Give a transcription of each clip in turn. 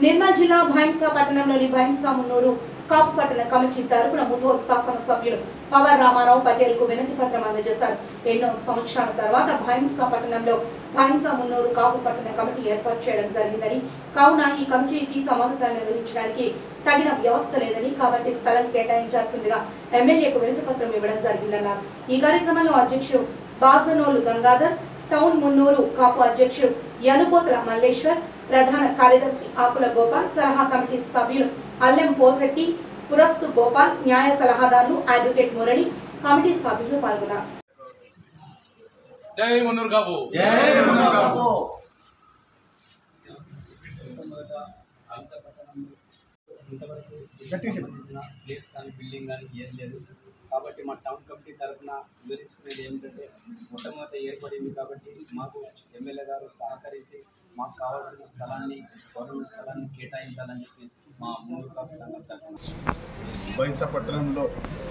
నిర్మల్ జిల్లా భైంసా పట్టణంలోని భైంసా మున్నూరు కాపు పట్టణ కమిటీ తరపున ముధోల్ శాసన సభ్యులు పవర్ రామారావు పటేల్ కు వినతి పత్రం అందజేశారు ఎన్నో సంవత్సరాల తర్వాత భైంసా పట్టణంలో భైంసా మున్నూరు కాపు పట్టణ కమిటీ ఏర్పాటు చేయడం జరిగిందని కావున ఈ కమిటీకి సమావేశాలు నిర్వహించడానికి తగిన వ్యవస్థ లేదని కాబట్టి స్థలం కేటాయించాల్సిందిగా ఎమ్మెల్యేకు వినతి పత్రం ఇవ్వడం జరిగిందన్నారు ఈ కార్యక్రమంలో అధ్యక్షుడు బాసనోలు గంగాధర్ టౌన్ మున్నూరు కాపు అధ్యక్షుడు యనుపోతల మల్లేశ్వర్ ప్రధాన కార్యదర్శి ఆకుల గోపాల్ సలహా కమిటీ సభ్యులు అల్లెం పోసెట్టి పురస్తు గోపాల్ న్యాయ సలహాదారులు అడ్వకేట్ మురళి కమిటీ సభ్యులు పాల్గొన్నారు జై మున్నూరు కాపు ఇంతవరకు ప్లేస్ కానీ బిల్డింగ్ కానీ ఏం లేదు కాబట్టి మా టౌన్ కమిటీ తరఫున వివరించుకునేది ఏమిటంటే మొట్టమొదటి ఏర్పడింది కాబట్టి మాకు ఎమ్మెల్యే గారు సహకరించి మాకు కావాల్సిన స్థలాన్ని గవర్నమెంట్ స్థలాన్ని కేటాయించాలని చెప్పి మా మూడు కాపు సంఘం తరఫున బైంస పట్టణంలో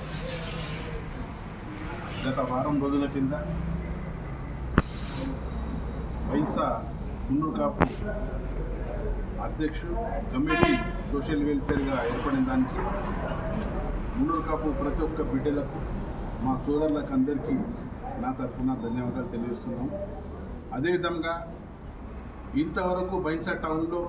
గత వారం రోజుల కింద బైంస మున్నూరు కాపు అధ్యక్షుడు కమిటీ సోషల్ వెల్ఫేర్గా ఏర్పడిన దానికి మున్నూరు కాపు ప్రతి ఒక్క బిడ్డలకు మా సోదరులకు అందరికీ నా తరఫున ధన్యవాదాలు తెలియజేస్తున్నాం అదేవిధంగా ఇంతవరకు బైంస టౌన్లో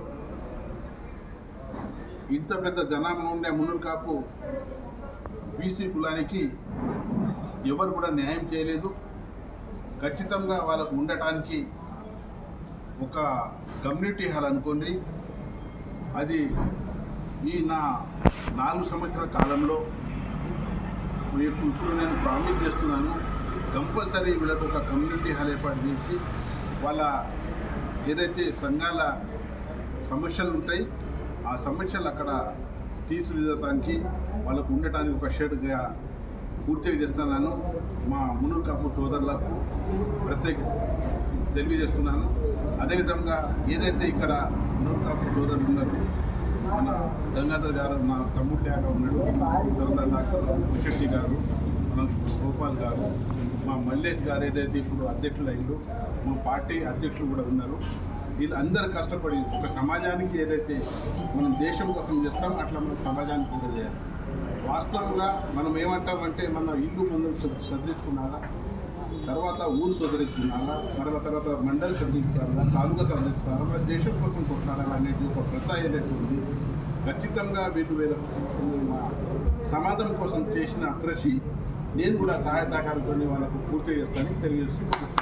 ఇంత పెద్ద జనాభా ఉండే మున్నూరు కాపు బీసీ కులానికి ఎవరు కూడా న్యాయం చేయలేదు ఖచ్చితంగా వాళ్ళకు ఉండటానికి ఒక కమ్యూనిటీ హాల్ అనుకోండి అది ఈ నా నాలుగు సంవత్సరాల కాలంలో మీకు ఇప్పుడు నేను ప్రామిస్ చేస్తున్నాను కంపల్సరీ వీళ్ళకు ఒక కమ్యూనిటీ హాల్ ఏర్పాటు చేసి వాళ్ళ ఏదైతే సంఘాల సమస్యలు ఉంటాయి ఆ సమస్యలు అక్కడ తీర్చిదిద్దడానికి వాళ్ళకు ఉండటానికి ఒక షెడ్గా పూర్తిగా చేస్తున్నాను మా మునురు కాపు సోదరులకు ప్రత్యేక తెలియజేస్తున్నాను అదేవిధంగా ఏదైతే ఇక్కడ మునురు కాపు సోదరులు ఉన్నారు మన గంగాధర్ గారు మా తమ్ముడు లాగా ఉన్నాడు సరదా డాక్టర్ శెట్టి గారు మన గోపాల్ గారు మా మల్లేష్ గారు ఏదైతే ఇప్పుడు అధ్యక్షులు అయ్యారు మా పార్టీ అధ్యక్షులు కూడా ఉన్నారు వీళ్ళందరూ కష్టపడి ఒక సమాజానికి ఏదైతే మనం దేశం కోసం చేస్తామో అట్లా మనం సమాజానికి కూడా చేయాలి వాస్తవంగా మనం ఏమంటామంటే మన ఇల్లు ముందు సర్దించుకున్నారా తర్వాత ఊరు సదరించుకున్నారా తర్వాత తర్వాత మండలి సర్దించుకోవాలా తాలూకా సర్దించుకోవాలా మన దేశం కోసం కొట్లాడాలి అనేది ఒక ప్రత ఏదైతే ఉంది ఖచ్చితంగా వీళ్ళు వీళ్ళ మా సమాజం కోసం చేసిన కృషి నేను కూడా సహాయ సహకారంతో వాళ్ళకు పూర్తి చేస్తానని తెలియజేస్తున్నాను